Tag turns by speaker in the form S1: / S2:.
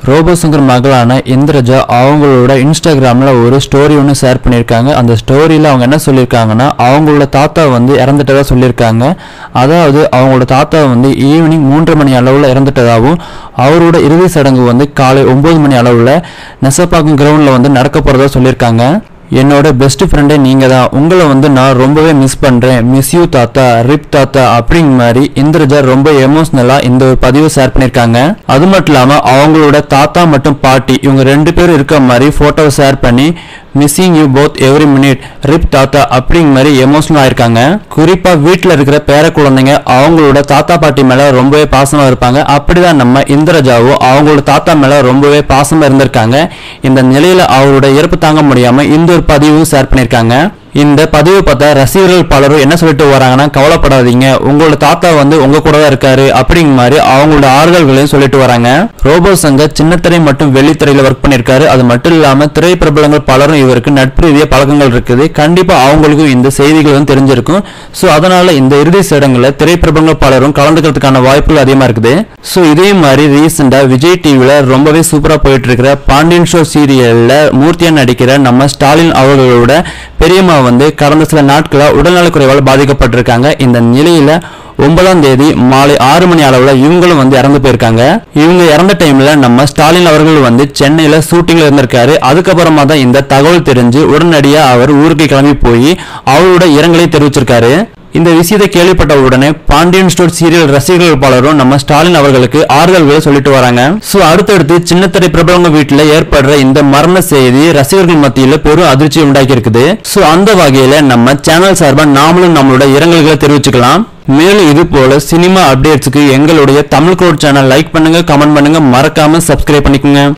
S1: robot Shankar மகளான இந்திரஜா அவங்களோட இன்ஸ்டாகிராமில் ஒரு ஸ்டோரி ஒன்று ஷேர் பண்ணியிருக்காங்க அந்த ஸ்டோரியில் அவங்க என்ன சொல்லியிருக்காங்கன்னா அவங்களோட தாத்தா வந்து இறந்துட்டதா சொல்லியிருக்காங்க அதாவது அவங்களோட தாத்தா வந்து ஈவினிங் மூன்று மணி அளவில் இறந்துட்டதாகவும் அவரோட இறுதி சடங்கு வந்து காலை ஒம்பது மணி அளவில் நெசப்பாக்கம் கிரவுண்டில் வந்து நடக்க போகிறதா சொல்லியிருக்காங்க என்னோட பெஸ்ட் ஃப்ரெண்டே நீங்கள் தான் உங்களை வந்து நான் ரொம்பவே மிஸ் பண்ணுறேன் மிஸ் யூ தாத்தா ரிப் தாத்தா அப்படிங்கிற மாதிரி இந்திரஜா ரொம்ப எமோஷ்னலாக இந்த ஒரு பதிவு ஷேர் பண்ணியிருக்காங்க அது மட்டும் இல்லாமல் அவங்களோட தாத்தா மற்றும் பாட்டி இவங்க ரெண்டு பேரும் இருக்க மாதிரி ஃபோட்டோவை ஷேர் பண்ணி missing you both every minute RIP தாத்தா அப்படிங்கிற மாதிரி எமோஷனல் ஆயிருக்காங்க குறிப்பாக வீட்டில் இருக்கிற பேர குழந்தைங்க அவங்களோட தாத்தா பாட்டி மேலே ரொம்பவே பாசமாக இருப்பாங்க அப்படிதான் நம்ம இந்திரஜாவும் அவங்களோட தாத்தா மேலே ரொம்பவே பாசமாக இருந்திருக்காங்க இந்த நிலையில் அவரோட இறப்பு தாங்க முடியாமல் இந்த ஒரு பதிவு ஷேர் பண்ணியிருக்காங்க இந்த பதிவு பார்த்தா ரசிகர்கள் பலரும் என்ன சொல்லிட்டு வராங்கன்னா கவலைப்படாதீங்க உங்களோட தாத்தா வந்து உங்க கூட தான் இருக்காரு அப்படிங்கிற மாதிரி அவங்களோட ஆறுதல்களையும் சொல்லிட்டு வராங்க ரோபோ சங்க சின்னத்திரை மற்றும் வெள்ளித்திரையில ஒர்க் பண்ணியிருக்காரு அது மட்டும் இல்லாம திரை பிரபலங்கள் பலரும் இவருக்கு நட்பு ரீதியா பழக்கங்கள் இருக்குது கண்டிப்பா அவங்களுக்கும் இந்த செய்திகள் வந்து தெரிஞ்சிருக்கும் ஸோ அதனால இந்த இறுதி சடங்குல திரை பிரபலங்கள் பலரும் கலந்துக்கிறதுக்கான வாய்ப்புகள் அதிகமா இருக்குது ஸோ இதே மாதிரி ரீசெண்டா விஜய் டிவில ரொம்பவே சூப்பரா போயிட்டு இருக்கிற பாண்டியன் ஷோ சீரியல்ல மூர்த்தியா நடிக்கிற நம்ம ஸ்டாலின் அவர்களோட பெரியம்மா வந்து கடந்த சில நாட்களா உடல்நலக்குறைவால் பாதிக்கப்பட்டிருக்காங்க இந்த நிலையில ஒன்பதாம் தேதி மாலை ஆறு மணி அளவுல இவங்களும் வந்து இறந்து போயிருக்காங்க இவங்க இறந்த டைம்ல நம்ம ஸ்டாலின் அவர்கள் வந்து சென்னையில ஷூட்டிங்ல இருந்திருக்காரு அதுக்கப்புறமா தான் இந்த தகவல் தெரிஞ்சு உடனடியா அவர் ஊருக்கு கிளம்பி போய் அவரோட இரங்கலை தெரிவிச்சிருக்காரு இந்த விஷயத்தை கேள்விப்பட்ட உடனே பாண்டியன் ஸ்டோர் சீரியல் ரசிகர்கள் பலரும் நம்ம ஸ்டாலின் அவர்களுக்கு ஆறுதல்களை சொல்லிட்டு வராங்க சோ அடுத்தடுத்து சின்னத்திரை பிரபலங்க வீட்டுல ஏற்படுற இந்த மரண செய்தி ரசிகர்கள் மத்தியில பெரும் அதிர்ச்சி உண்டாக்கி இருக்குது சோ அந்த வகையில நம்ம சேனல் சார்பா நாமளும் நம்மளோட இரங்கல்களை தெரிவிச்சுக்கலாம் மேலும் இது போல சினிமா அப்டேட்ஸ்க்கு எங்களுடைய தமிழ் கோட் சேனல் லைக் பண்ணுங்க கமெண்ட் பண்ணுங்க மறக்காம சப்ஸ்கிரைப் பண்ணிக்கோங்க